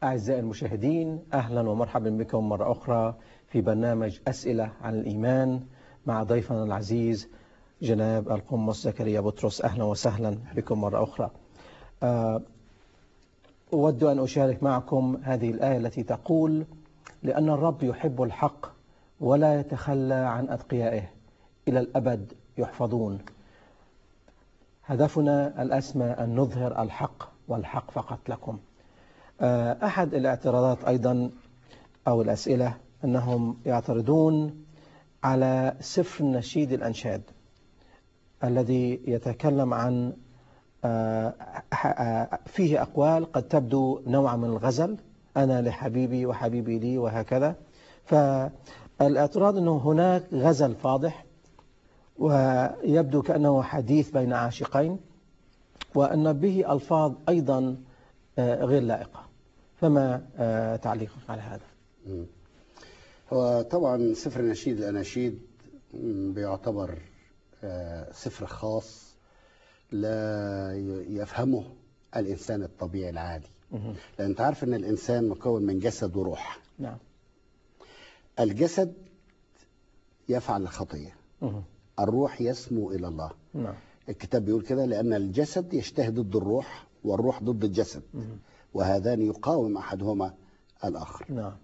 أعزائي المشاهدين أهلا ومرحبا بكم مرة أخرى في برنامج أسئلة عن الإيمان مع ضيفنا العزيز جناب القمص زكريا بطرس أهلا وسهلا بكم مرة أخرى آه، أود أن أشارك معكم هذه الآية التي تقول لأن الرب يحب الحق ولا يتخلى عن أتقيائه إلى الأبد يحفظون هدفنا الأسمى أن نظهر الحق والحق فقط لكم آه، أحد الاعتراضات أيضا أو الأسئلة أنهم يعترضون على سفر النشيد الأنشاد الذي يتكلم عن آه، آه، فيه أقوال قد تبدو نوعا من الغزل أنا لحبيبي وحبيبي لي وهكذا فالاعتراض أنه هناك غزل فاضح ويبدو كأنه حديث بين عاشقين وأن به ألفاظ أيضا غير لائقة فما تعليقك على هذا هو طبعا سفر النشيد الأناشيد بيعتبر سفر خاص لا يفهمه الإنسان الطبيعي العادي لأن أنت عارف أن الإنسان مكون من جسد وروح نعم الجسد يفعل الخطية مه. الروح يسمو إلى الله نعم الكتاب بيقول كده لأن الجسد يشتهي ضد الروح والروح ضد الجسد مه. وهذان يقاوم أحدهما الآخر نعم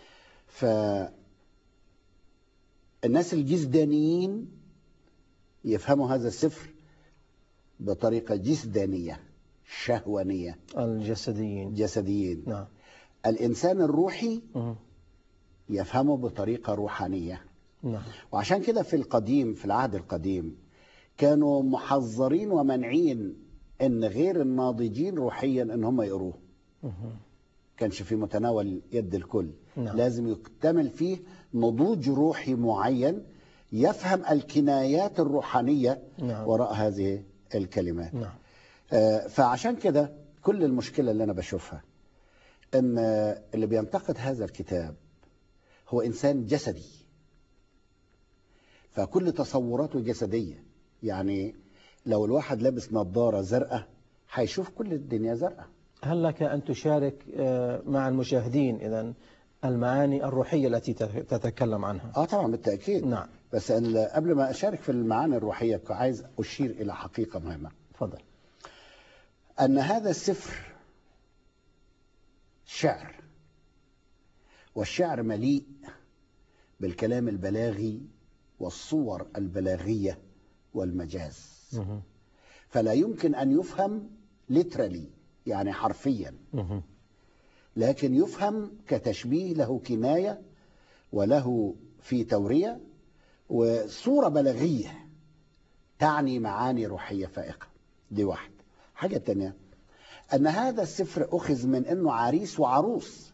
فالناس الجسدانيين يفهموا هذا السفر بطريقة جسدانية شهوانية الجسديين جسديين نعم الإنسان الروحي مه. يفهمه بطريقة روحانية نعم وعشان كده في القديم في العهد القديم كانوا محذرين ومنعين ان غير الناضجين روحيا ان هم يقروه مه. كانش في متناول يد الكل نعم. لازم يكتمل فيه نضوج روحي معين يفهم الكنايات الروحانية نعم. وراء هذه الكلمات نعم آه، فعشان كده كل المشكلة اللي أنا بشوفها إن آه، اللي بينتقد هذا الكتاب هو إنسان جسدي فكل تصوراته جسدية يعني لو الواحد لابس نظارة زرقاء هيشوف كل الدنيا زرقاء هل لك أن تشارك آه، مع المشاهدين إذا المعاني الروحية التي تت- تتكلم عنها اه طبعا بالتأكيد نعم بس ال- قبل ما أشارك في المعاني الروحية كنت عايز أشير إلى حقيقة مهمة تفضل أن هذا السفر شعر والشعر مليء بالكلام البلاغي والصور البلاغية والمجاز مه. فلا يمكن أن يفهم literally يعني حرفيا مه. لكن يفهم كتشبيه له كناية وله في تورية وصورة بلاغية تعني معاني روحية فائقة دي واحد حاجة تانية أن هذا السفر أخذ من أنه عريس وعروس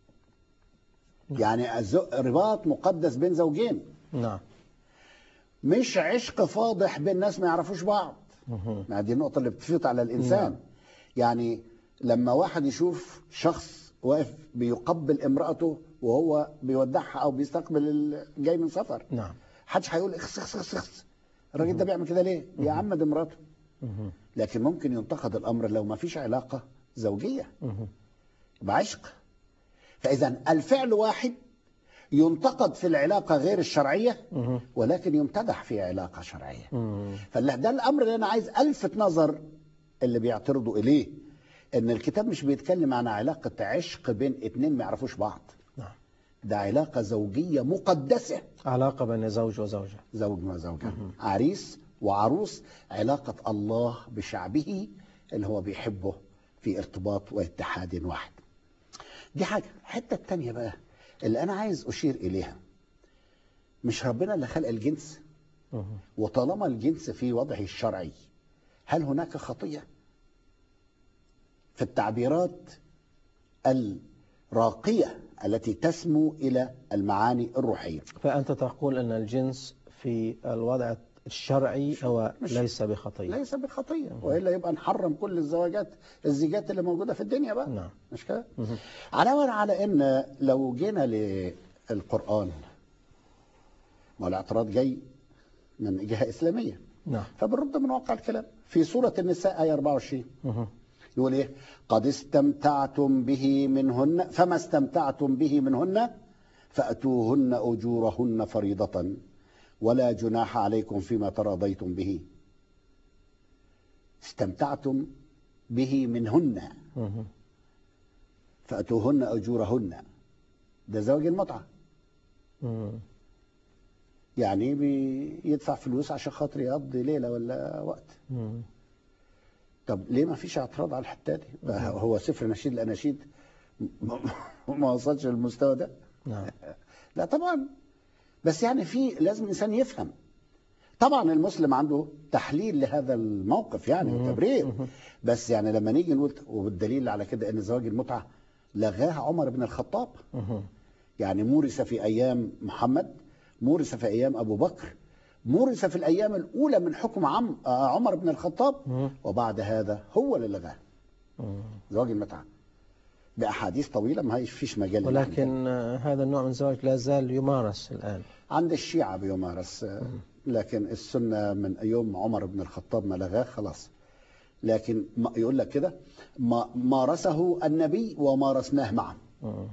يعني الز- رباط مقدس بين زوجين نعم مش عشق فاضح بين ناس ما يعرفوش بعض مه. ما دي النقطة اللي بتفيط على الإنسان نعم. يعني لما واحد يشوف شخص واقف بيقبل امرأته وهو بيودعها أو بيستقبل ال- جاي من سفر نعم محدش هيقول اخس اخس اخس اخس الراجل ده بيعمل كده ليه؟ بيعمد امراته مه. لكن ممكن ينتقد الأمر لو ما فيش علاقة زوجية مه. بعشق فإذا الفعل واحد ينتقد في العلاقة غير الشرعية مه. ولكن يمتدح في علاقة شرعية مه. فده الامر اللي انا عايز الفت نظر اللي بيعترضوا اليه ان الكتاب مش بيتكلم عن علاقه عشق بين اتنين ما يعرفوش بعض نعم ده علاقه زوجيه مقدسه علاقة بين زوج وزوجة زوج وزوجه عريس وعروس علاقه الله بشعبه اللي هو بيحبه في ارتباط واتحاد واحد دي حاجه الحته التانيه بقى اللي انا عايز اشير اليها مش ربنا اللي خلق الجنس مه. وطالما الجنس في وضعه الشرعي هل هناك خطية في التعبيرات الراقية التي تسمو إلى المعاني الروحية فأنت تقول أن الجنس في الوضع الشرعي هو مش- ليس بخطية ليس بخطية وإلا يبقى نحرم كل الزواجات الزيجات اللي موجودة في الدنيا بقى نعم مش كده مه. علاوة على أن لو جينا للقرآن ما الاعتراض جاي من جهة إسلامية نعم فبنرد من واقع الكلام في سورة النساء آية 24 مه. يقول ايه قد استمتعتم به منهن فما استمتعتم به منهن فأتوهن أجورهن فريضة ولا جناح عليكم فيما تراضيتم به استمتعتم به منهن مهم. فأتوهن أجورهن ده زواج المتعة مم. يعني بيدفع فلوس عشان خاطر يقضي ليلة ولا وقت مم. طب ليه ما فيش اعتراض على الحتة دي بقى هو سفر نشيد الأناشيد م- ما وصلش للمستوى ده نعم لا طبعا بس يعني في لازم الإنسان يفهم طبعا المسلم عنده تحليل لهذا الموقف يعني مم. وتبرير مم. بس يعني لما نيجي نقول والدليل على كده ان زواج المتعه لغاها عمر بن الخطاب مهم. يعني مورس في ايام محمد مورس في ايام ابو بكر مورس في الايام الاولى من حكم عم آه، عمر بن الخطاب مم. وبعد هذا هو اللي لغاه مم. زواج المتعه باحاديث طويله ما هيش فيش مجال إن إحنا ولكن آه، هذا النوع من الزواج لا زال يمارس الآن عند الشيعة بيمارس آه، لكن السنة من يوم عمر بن الخطاب ما لغاه خلاص لكن ما- يقول لك كده ما- مارسه النبي ومارسناه معا مم.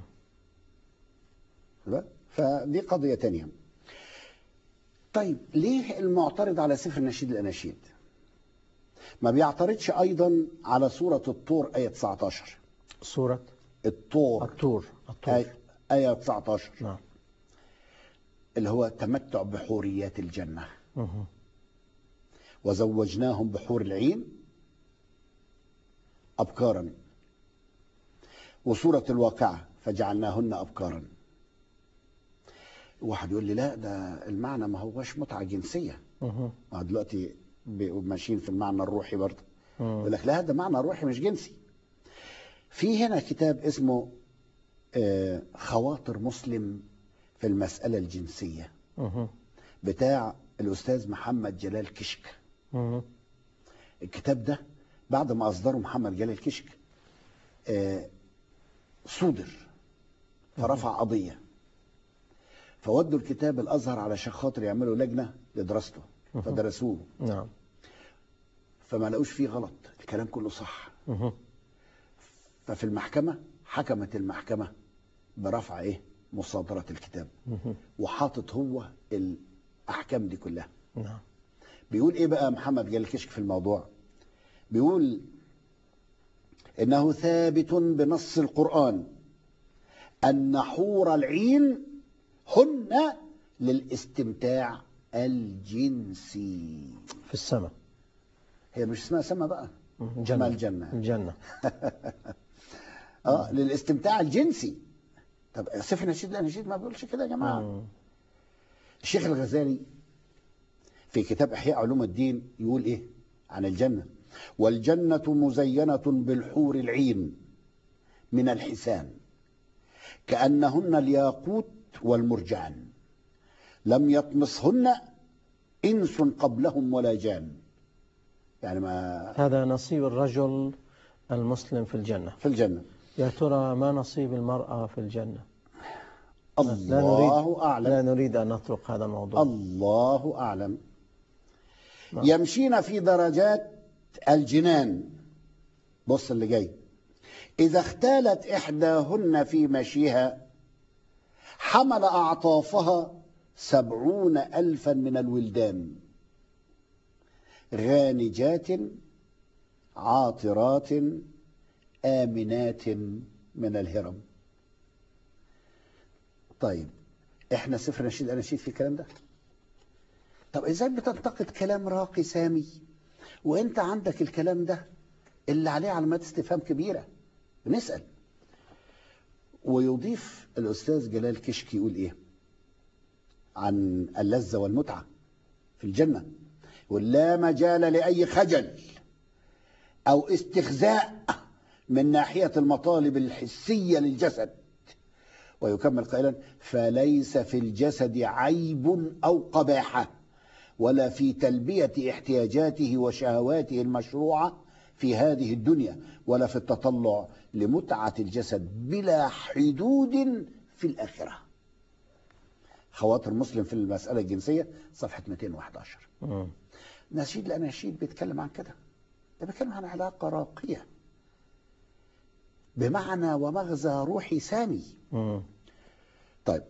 خد فدي قضية تانية طيب ليه المعترض على سفر نشيد الأناشيد ما بيعترضش أيضا على سورة الطور آية 19 سورة الطور الطور الطور آية, آية 19 نعم اللي هو تمتع بحوريات الجنة مهم. وزوجناهم بحور العين أبكارا وسورة الواقعة فجعلناهن أبكارا واحد يقول لي لا ده المعنى ما هوش متعة جنسية مهم. ما دلوقتي بيبقوا ماشيين في المعنى الروحي برضه مم. يقول لك لا ده معنى روحي مش جنسي في هنا كتاب اسمه آه، خواطر مسلم في المسألة الجنسية مهم. بتاع الأستاذ محمد جلال كشك مهم. الكتاب ده بعد ما أصدره محمد جلال كشك آه، صودر فرفع قضية فودوا الكتاب الأزهر علشان خاطر يعملوا لجنة لدراسته فدرسوه نعم فما لقوش فيه غلط الكلام كله صح مهم. ففي المحكمة حكمت المحكمة برفع ايه مصادرة الكتاب مهم. وحاطط هو الأحكام دي كلها نعم بيقول ايه بقى محمد جلال كشك في الموضوع بيقول انه ثابت بنص القرآن ان حور العين هن للاستمتاع الجنسي في السماء هي مش اسمها سما بقى مم. اسمها جنة الجنة الجنة اه للاستمتاع الجنسي طب سفر نشيد الاناشيد ما بيقولش كده يا جماعه مم. الشيخ الغزالي في كتاب احياء علوم الدين يقول ايه عن الجنه والجنه مزينه بالحور العين من الحسان كانهن الياقوت والمرجان لم يطمسهن انس قبلهم ولا جان يعني ما هذا نصيب الرجل المسلم في الجنة في الجنه يا ترى ما نصيب المرأة في الجنة الله اعلم لا نريد أن نطرق هذا الموضوع الله أعلم نعم. يمشين في درجات الجنان بص اللي جاي إذا اختالت إحداهن في مشيها حمل أعطافها سبعون ألفا من الولدان غانجات عاطرات آمنات من الهرم طيب احنا سفر نشيد اناشيد في الكلام ده طب ازاي بتنتقد كلام راقي سامي وانت عندك الكلام ده اللي عليه علامات استفهام كبيره نسال ويضيف الاستاذ جلال كشك يقول ايه عن اللذه والمتعه في الجنه يقول لا مجال لاي خجل او استخزاء من ناحيه المطالب الحسيه للجسد ويكمل قائلا فليس في الجسد عيب او قباحه ولا في تلبيه احتياجاته وشهواته المشروعه في هذه الدنيا ولا في التطلع لمتعه الجسد بلا حدود في الاخره خواطر مسلم في المساله الجنسيه صفحه 211 مم. نشيد الاناشيد بيتكلم عن كده ده بيتكلم عن علاقه راقيه بمعنى ومغزى روحي سامي مم. طيب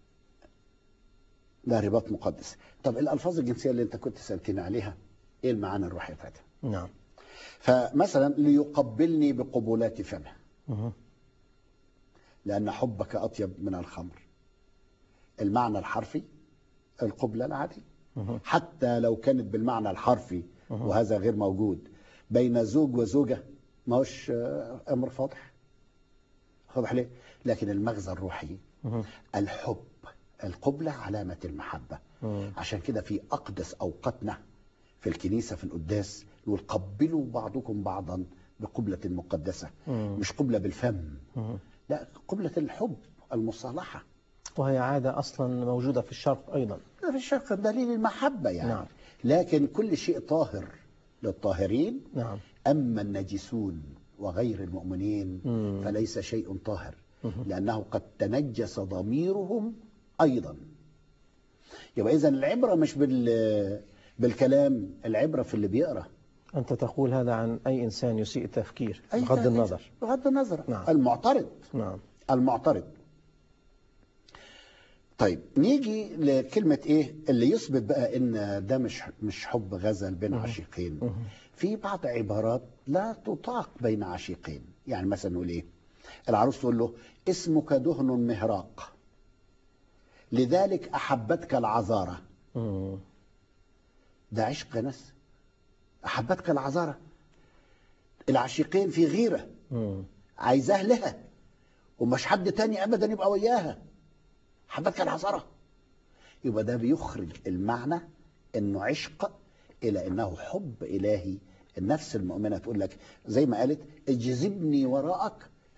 ده رباط مقدس طب الألفاظ الجنسية اللي أنت كنت سألتني عليها إيه المعاني الروحية بتاعتها نعم فمثلا ليقبلني بقبلات فمه مم. لأن حبك أطيب من الخمر المعنى الحرفي القبلة العادي مم. حتى لو كانت بالمعنى الحرفي مهم. وهذا غير موجود بين زوج وزوجة ما هوش آه، أمر فاضح واضح ليه لكن المغزى الروحي مم. الحب القبلة علامة المحبة مم. عشان كده في أقدس أوقاتنا في الكنيسة في القداس يقول قبلوا بعضكم بعضا بقبلة مقدسة مم. مش قبلة بالفم مم. لا قبلة الحب المصالحة وهي عادة أصلا موجودة في الشرق أيضا ده في الشرق دليل المحبة يعني نعم. لكن كل شيء طاهر للطاهرين نعم أما النجسون وغير المؤمنين مم. فليس شيء طاهر مهم. لأنه قد تنجس ضميرهم أيضا يبقى إذا العبرة مش بال بالكلام العبرة في اللي بيقرأ أنت تقول هذا عن أي إنسان يسيء التفكير أي بغض تأثير. النظر بغض النظر نعم. المعترض نعم المعترض طيب نيجي لكلمة ايه اللي يثبت بقى ان ده مش مش حب غزل بين عشيقين مهم. في بعض عبارات لا تطاق بين عشيقين يعني مثلا نقول ايه العروس تقول له اسمك دهن مهراق لذلك احبتك العذارى مم. ده عشق يا ناس احبتك العذارى العشيقين في غيره مم. عايزاه لها ومش حد تاني ابدا يبقى وياها حبتك العذارى يبقى ده بيخرج المعنى انه عشق الى انه حب الهي النفس المؤمنه تقول لك زي ما قالت اجذبني وراءك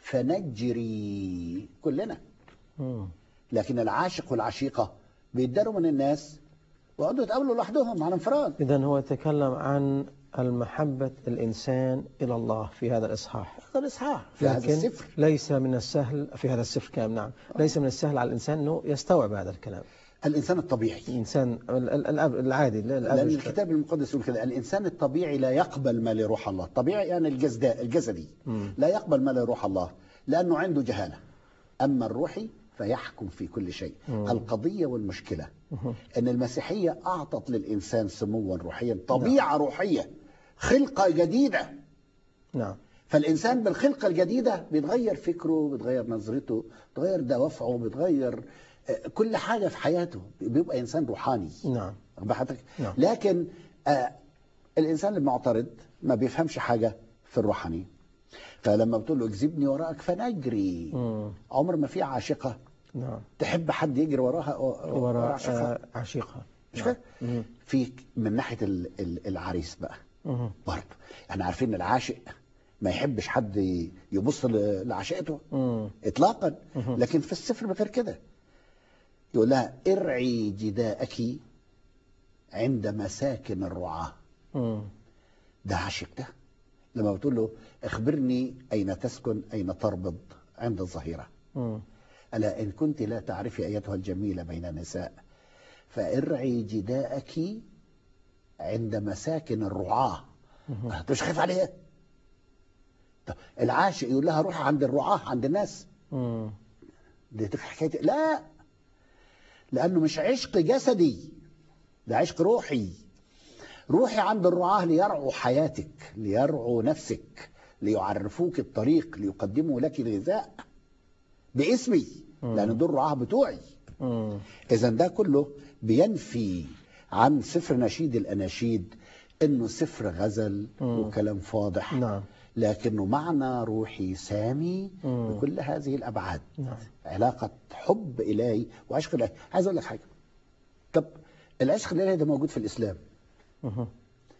فنجري كلنا مم. لكن العاشق والعشيقه بيتداروا من الناس ويقعدوا يتقابلوا لوحدهم على انفراد إذا هو يتكلم عن المحبة الإنسان إلى الله في هذا الإصحاح هذا الاصحاح في هذا لكن السفر ليس من السهل في هذا السفر كلام نعم ليس من السهل على الإنسان أنه يستوعب هذا الكلام الانسان الطبيعي الإنسان ال- ال- الأب العادي ال- لأن الأب الكتاب المقدس يقول كده الإنسان الطبيعي لا يقبل ما لروح الله الطبيعي يعني الجسد الجسدي مم. لا يقبل ما لروح الله لأنه عنده جهالة أما الروحي فيحكم في كل شيء مم. القضية والمشكلة مهم. أن المسيحية أعطت للإنسان سموا روحيا طبيعة روحية خلقة جديدة نعم فالإنسان بالخلقة الجديدة بيتغير فكره بيتغير نظرته بيتغير دوافعه بيتغير آه، كل حاجة في حياته بيبقى إنسان روحاني نعم واخد بحضرتك نعم. لكن آه الانسان المعترض ما بيفهمش حاجه في الروحانيه فلما بتقول له اجذبني وراءك فنجري مم. عمر ما في عاشقه نعم تحب حد يجري وراها وراء وراء عاشقها آه، عشيقها مش نعم. كده؟ مم. في من ناحيه ال- ال- العريس بقى مم. برضه احنا عارفين ان العاشق ما يحبش حد ي- يبص ل- لعشيقته مم. اطلاقا مهم. لكن في السفر غير كده يقول لها ارعي جداءك عند مساكن الرعاه مم. ده عاشق ده لما بتقول له اخبرني اين تسكن اين تربض عند الظهيره مم. الا ان كنت لا تعرفي ايتها الجميله بين النساء فارعي جداءك عند مساكن الرعاه مهم. انت مش خايف عليها طب العاشق يقول لها روح عند الرعاه عند الناس مم. دي في حكايه لا لانه مش عشق جسدي ده عشق روحي روحي عند الرعاه ليرعوا حياتك ليرعوا نفسك ليعرفوك الطريق ليقدموا لك الغذاء باسمي مم. لان دول الرعاه بتوعي مم. اذا ده كله بينفي عن سفر نشيد الاناشيد انه سفر غزل مم. وكلام فاضح نعم لكنه معنى روحي سامي مم. بكل هذه الابعاد نعم علاقة حب إلهي وعشق إلهي عايز أقول لك حاجة طب العشق الإلهي ده موجود في الإسلام مهم.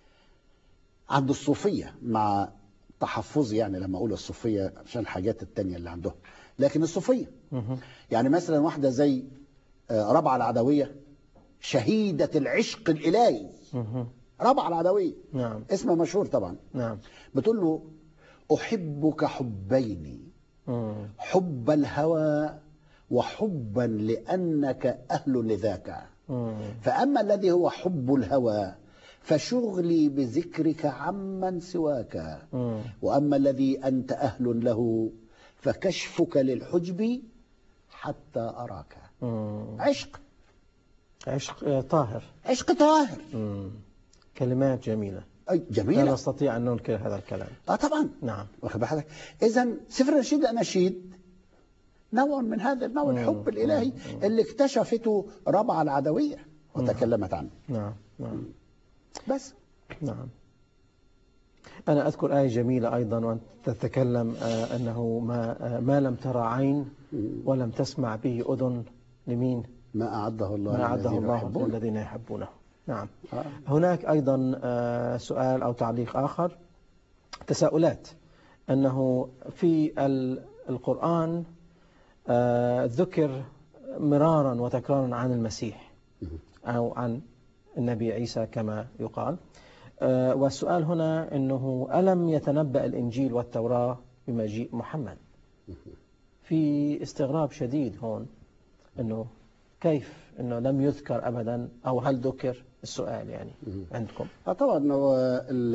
عند الصوفية مع تحفظي يعني لما أقول الصوفية عشان الحاجات التانية اللي عندهم لكن الصوفية مهم. يعني مثلا واحدة زي آه، ربعة العدوية شهيدة العشق الإلهي مهم. ربعة العدوية نعم اسمها مشهور طبعا نعم بتقول له أحبك حبين مم. حب الهوى وحبا لأنك أهل لذاك مم. فأما الذي هو حب الهوى فشغلي بذكرك عمن سواك مم. وأما الذي أنت أهل له فكشفك للحجب حتى أراك مم. عشق عشق آه، طاهر عشق طاهر مم. كلمات جميلة أي لا جميلة نستطيع أن ننكر هذا الكلام اه طبعا نعم واخد بالك اذا سفر النشيد الاناشيد نوع من هذا النوع مم. الحب الالهي اللي اكتشفته ربع العدويه وتكلمت عنه نعم نعم بس نعم أنا أذكر آية جميلة أيضا وأنت تتكلم آه، أنه ما آه، ما لم ترى عين ولم تسمع به أذن لمين ما اعده الله ما أعده للذين الله يحبون. للذين يحبونه نعم آه. هناك أيضا آه، سؤال أو تعليق آخر تساؤلات أنه في ال- القرآن آه، ذكر مرارا وتكرارا عن المسيح أو عن النبي عيسى كما يقال آه، والسؤال هنا أنه ألم يتنبأ الإنجيل والتوراة بمجيء محمد في استغراب شديد هون أنه كيف أنه لم يذكر أبدا أو هل ذكر السؤال يعني عندكم آه طبعا هو ال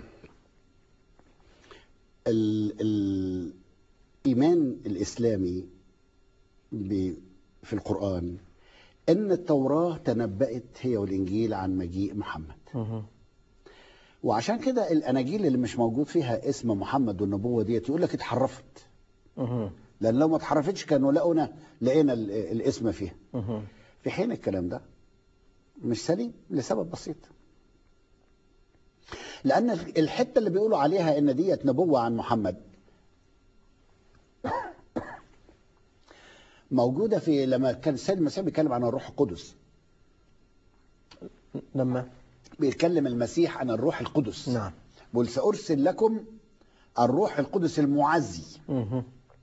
ال الايمان الاسلامي ب- في القران ان التوراه تنبأت هي والانجيل عن مجيء محمد مهم. وعشان كده الاناجيل اللي مش موجود فيها اسم محمد والنبوه ديت يقول لك اتحرفت مهم. لان لو ما اتحرفتش كانوا لقونا لقينا ال- الاسم فيها مهم. في حين الكلام ده مش سليم لسبب بسيط لان الحته اللي بيقولوا عليها ان ديت نبوه عن محمد موجوده في لما كان السيد المسيح بيتكلم عن الروح القدس لما بيتكلم المسيح عن الروح القدس نعم بيقول سارسل لكم الروح القدس المعزي مهم.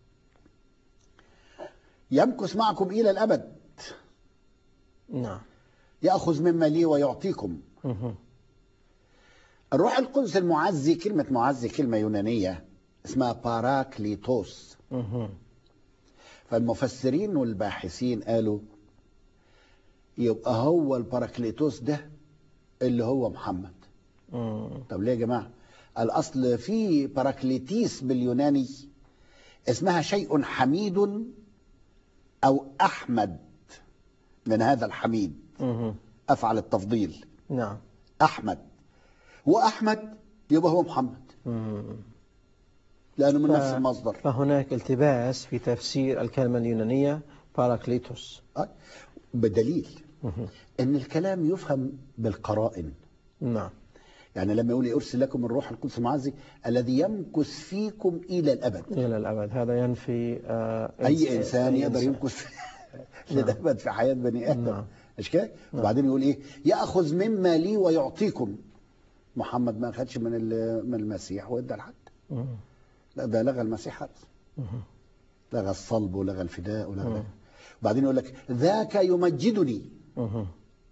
يمكث معكم الى الابد نعم ياخذ مما لي ويعطيكم مهم. الروح القدس المعزي كلمه معزي كلمه يونانيه اسمها باراكليتوس مهم. فالمفسرين والباحثين قالوا يبقى هو الباراكليتوس ده اللي هو محمد مم. طب ليه يا جماعه الاصل في باراكليتيس باليوناني اسمها شيء حميد او احمد من هذا الحميد مهم. افعل التفضيل نعم احمد واحمد يبقى هو محمد مم. لانه من ف- نفس المصدر فهناك التباس في تفسير الكلمة اليونانية باراكليتوس آه. بدليل مهم. ان الكلام يفهم بالقرائن نعم يعني لما يقول ارسل لكم الروح القدس المعزي الذي يمكث فيكم الى الابد إلى الأبد هذا ينفي آه اي انسان أي يقدر إنسان. يمكث للابد في حياه بني ادم نعم. مش كده وبعدين يقول ايه ياخذ مما لي ويعطيكم محمد ما اخذش من ال- من المسيح وادى لحد مم. لا ده لغى المسيح خالص مهم. لغى الصلب ولغى الفداء ولغى مم. وبعدين يقول لك ذاك يمجدني مهم.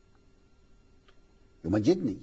يمجدني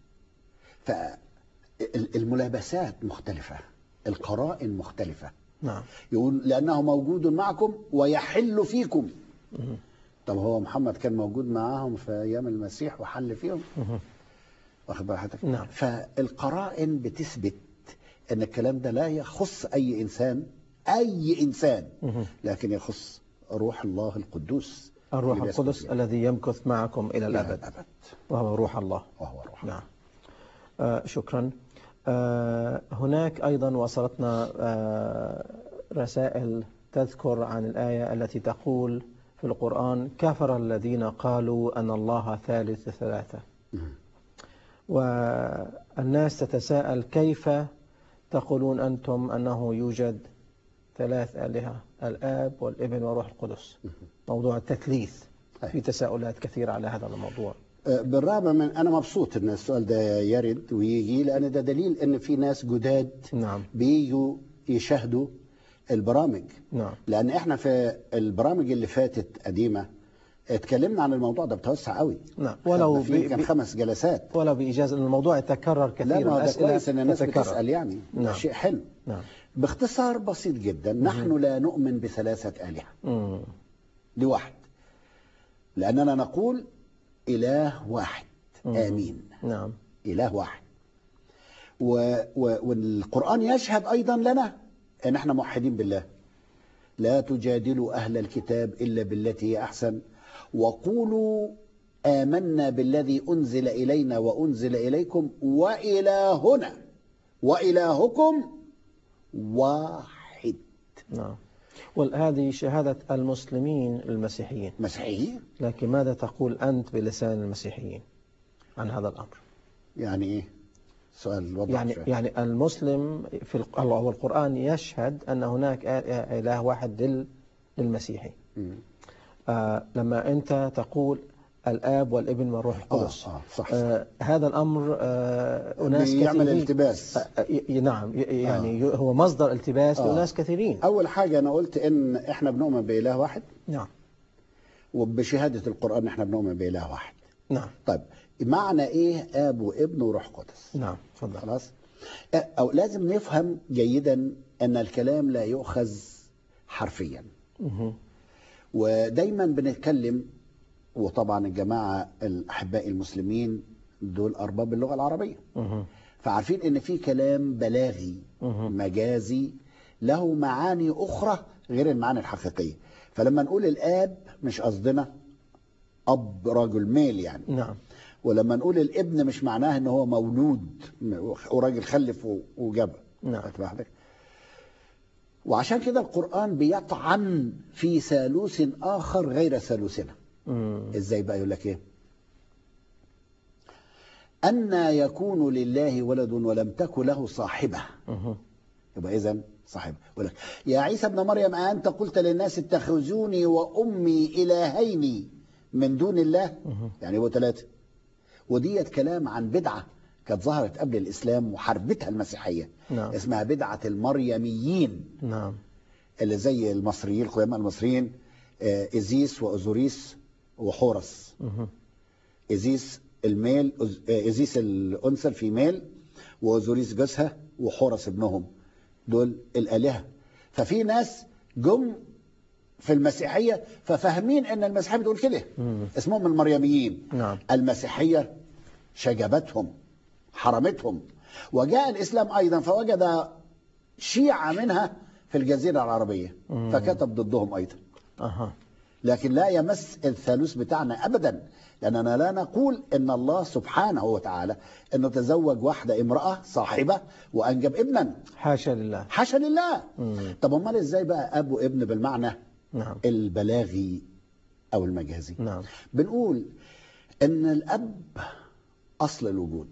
فالملابسات مختلفة القرائن مختلفة نعم يقول لأنه موجود معكم ويحل فيكم مهم. طب هو محمد كان موجود معاهم في أيام المسيح وحل فيهم مهم. واخد بال حضرتك نعم. فالقرائن بتثبت أن الكلام ده لا يخص أي إنسان أي إنسان مهم. لكن يخص روح الله القدوس الروح اللي بيسكن القدس فينا. الذي يمكث معكم إلى إلى الأبد الأبد وهو روح الله وهو روح نعم آه شكرا آه هناك أيضا وصلتنا آه رسائل تذكر عن الآية التي تقول في القرآن كفر الذين قالوا أن الله ثالث ثلاثة مم. والناس تتساءل كيف تقولون أنتم أنه يوجد ثلاث آلهة الآب والابن والروح القدس موضوع التثليث في تساؤلات كثيرة على هذا الموضوع بالرغم من انا مبسوط ان السؤال ده يرد ويجي لان ده دليل ان في ناس جداد نعم بيجوا يشاهدوا البرامج نعم لان احنا في البرامج اللي فاتت قديمه اتكلمنا عن الموضوع ده بتوسع قوي نعم ولو ولو في ب- كان ب- خمس جلسات ولا بإيجاز أن الموضوع يتكرر لا كثيرا ما هو ده الأسئلة كويس ان الناس تتكرر. بتسال يعني ده نعم. شيء حلو نعم باختصار بسيط جدا نحن لا نؤمن بثلاثه الهه مم. دي واحد لاننا نقول اله واحد مم. امين نعم إله واحد و... و... والقرآن يشهد أيضا لنا أن احنا موحدين بالله لا تجادلوا أهل الكتاب إلا بالتي هي أحسن وقولوا آمنا بالذي أنزل إلينا وأنزل إليكم وإلهنا وإلهكم واحد نعم وهذه شهادة المسلمين المسيحيين مسيحيين لكن ماذا تقول أنت بلسان المسيحيين عن هذا الأمر يعني إيه سؤال وضح يعني شوية. يعني المسلم في الق- أو القرآن يشهد أن هناك آ- إله واحد لل- للمسيحي مم. آه لما أنت تقول الآب والابن والروح القدس آه آه صح, صح. آه هذا الأمر آه أناس بيعمل كثيرين التباس آه ي- ي- نعم ي- يعني ي- هو مصدر التباس آه. لناس كثيرين أول حاجة أنا قلت إن إحنا بنؤمن بإله واحد نعم وبشهادة القرآن إحنا بنؤمن بإله واحد نعم طيب معنى إيه آب وابن وروح قدس نعم تفضل خلاص أو لازم نفهم جيدا أن الكلام لا يؤخذ حرفيا مهم. ودايما بنتكلم وطبعا الجماعة الأحباء المسلمين دول أرباب اللغة العربية مهم. فعارفين ان في كلام بلاغي مهم. مجازي له معاني اخرى غير المعاني الحقيقيه فلما نقول الاب مش قصدنا اب رجل ميل يعني نعم ولما نقول الابن مش معناه ان هو مولود وراجل خلف و- وجاب نعم. واخد بالك؟ وعشان كده القران بيطعن في ثالوث اخر غير ثالوثنا مم. ازاي بقى يقول لك ايه أن يكون لله ولد ولم تكن له صاحبة مهم. يبقى إذا صاحبة يقول لك يا عيسى ابن مريم أنت قلت للناس اتخذوني وأمي إلهين من دون الله مهم. يعني هو ثلاثة وديت كلام عن بدعة كانت ظهرت قبل الإسلام وحربتها المسيحية نعم اسمها بدعة المريميين نعم اللي زي المصريين القدماء المصريين آه، إزيس وأزوريس وحورس مهم. إزيس الميل أز- إزيس الأنثى الفيميل وأوزوريس جوزها وحورس ابنهم دول الآلهة ففي ناس جم في المسيحية ففاهمين أن المسيحية بتقول كده مم. اسمهم المريميين نعم المسيحية شجبتهم حرمتهم وجاء الإسلام أيضا فوجد شيعة منها في الجزيرة العربية مم. فكتب ضدهم أيضا أها لكن لا يمس الثالوث بتاعنا ابدا لاننا لا نقول ان الله سبحانه وتعالى انه تزوج واحده امراه صاحبه وانجب ابنا حاشا لله حاشا لله مم. طب امال ازاي بقى اب وابن بالمعنى نعم البلاغي او المجازي نعم بنقول ان الاب اصل الوجود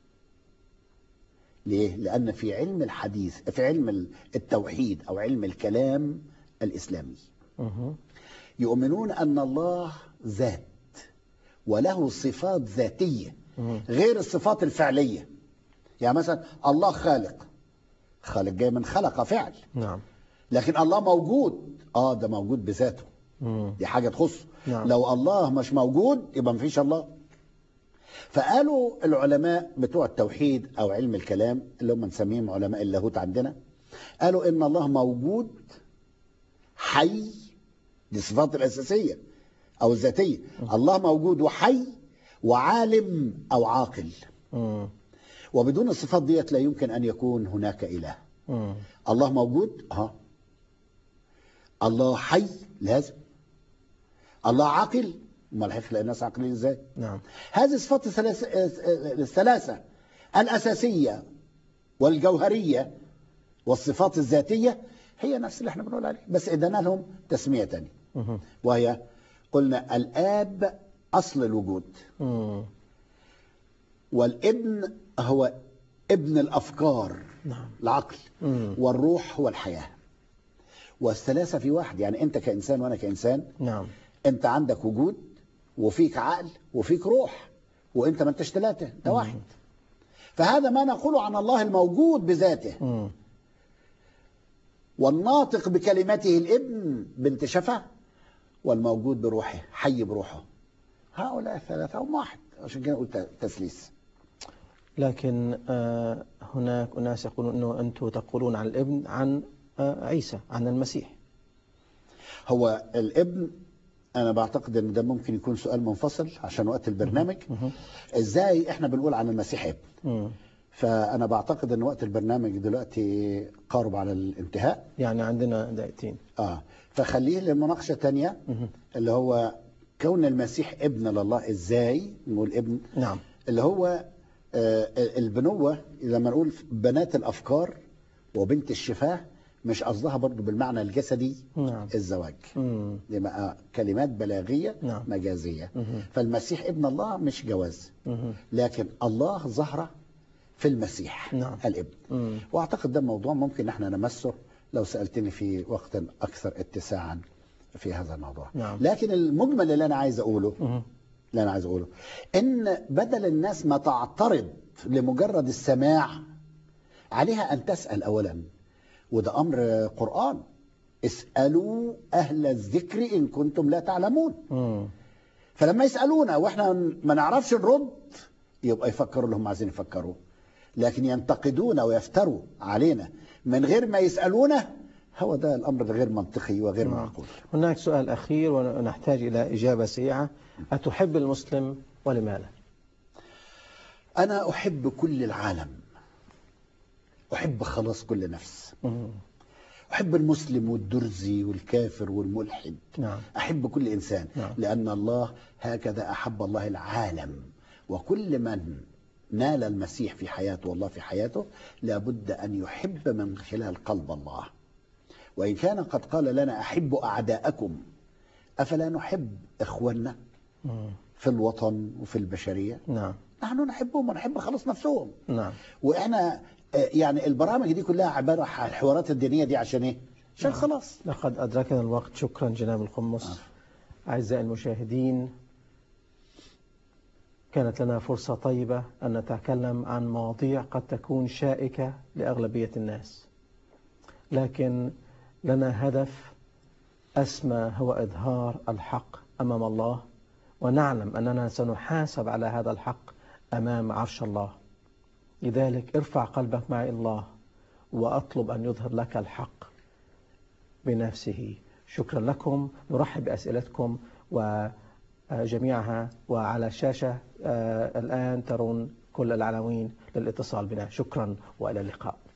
ليه لان في علم الحديث في علم التوحيد او علم الكلام الاسلامي مهم. يؤمنون أن الله ذات وله صفات ذاتية مم. غير الصفات الفعلية يعني مثلا الله خالق خالق جاي من خلق فعل نعم لكن الله موجود اه ده موجود بذاته مم. دي حاجة تخصه نعم. لو الله مش موجود يبقى مفيش الله فقالوا العلماء بتوع التوحيد او علم الكلام اللي هم نسميهم علماء اللاهوت عندنا قالوا ان الله موجود حي دي الصفات الاساسيه او الذاتيه الله موجود وحي وعالم او عاقل مم. وبدون الصفات ديت لا يمكن ان يكون هناك اله مم. الله موجود اه الله حي لازم الله عاقل امال هيخلق الناس عاقلين ازاي نعم هذه الصفات الثلاث- الثلاثة الأساسية والجوهرية والصفات الذاتية هي نفس اللي احنا بنقول عليه بس ادانا لهم تسمية تانية مهم. وهي قلنا الآب أصل الوجود مم. والابن هو ابن الأفكار نعم العقل مم. والروح هو الحياة والثلاثة في واحد يعني أنت كإنسان وأنا كإنسان نعم أنت عندك وجود وفيك عقل وفيك روح وأنت ما أنتش ثلاثة أنت واحد فهذا ما نقوله عن الله الموجود بذاته مم. والناطق بكلمته الابن بنت شفا والموجود بروحه حي بروحه هؤلاء الثلاثة هم واحد عشان كده قلت تسليس لكن آه، هناك أناس يقولون أنه أنتم تقولون عن الابن عن آه، عيسى عن المسيح هو الابن انا بعتقد ان ده ممكن يكون سؤال منفصل عشان وقت البرنامج مهم. ازاي احنا بنقول عن المسيح ابن مم. فأنا بعتقد أن وقت البرنامج دلوقتي قارب على الانتهاء يعني عندنا دقيقتين آه فخليه لمناقشة تانية مهم. اللي هو كون المسيح ابن لله إزاي نقول ابن نعم اللي هو آه، البنوة لما نقول بنات الأفكار وبنت الشفاه مش قصدها برضو بالمعنى الجسدي نعم الزواج مم. دي بقى كلمات بلاغية نعم. مجازية مهم. فالمسيح ابن الله مش جواز مهم. لكن الله ظهر في المسيح نعم. الابن مم. واعتقد ده موضوع ممكن احنا نمسه لو سالتني في وقت اكثر اتساعا في هذا الموضوع نعم. لكن المجمل اللي انا عايز اقوله مهم. اللي انا عايز اقوله ان بدل الناس ما تعترض لمجرد السماع عليها ان تسال اولا وده امر قران اسالوا اهل الذكر ان كنتم لا تعلمون مم. فلما يسالونا واحنا ما نعرفش نرد يبقى يفكروا اللي هم عايزين يفكروا لكن ينتقدون ويفتروا علينا من غير ما يسالونا هو ده الامر غير منطقي وغير نعم. معقول هناك سؤال أخير ونحتاج إلى إجابة سريعة أتحب المسلم ولماذا؟ انا احب كل العالم احب خلاص كل نفس مم. احب المسلم والدرزي والكافر والملحد نعم احب كل انسان نعم. لان الله هكذا احب الله العالم وكل من نال المسيح في حياته والله في حياته لابد ان يحب من خلال قلب الله وان كان قد قال لنا احبوا اعداءكم افلا نحب اخواننا مم. في الوطن وفي البشريه نعم نحن نحبهم ونحب خلاص نفسهم نعم واحنا آه، يعني البرامج دي كلها عباره عن الحوارات الدينيه دي عشان ايه؟ عشان خلاص لقد أدركنا الوقت شكرا جناب القمص أعزائي المشاهدين كانت لنا فرصة طيبة أن نتكلم عن مواضيع قد تكون شائكة لأغلبية الناس لكن لنا هدف أسمى هو إظهار الحق أمام الله ونعلم أننا سنحاسب على هذا الحق أمام عرش الله لذلك ارفع قلبك مع الله وأطلب أن يظهر لك الحق بنفسه شكرا لكم نرحب بأسئلتكم وجميعها وعلى الشاشة آه، الآن ترون كل العناوين للاتصال بنا شكرا وإلى اللقاء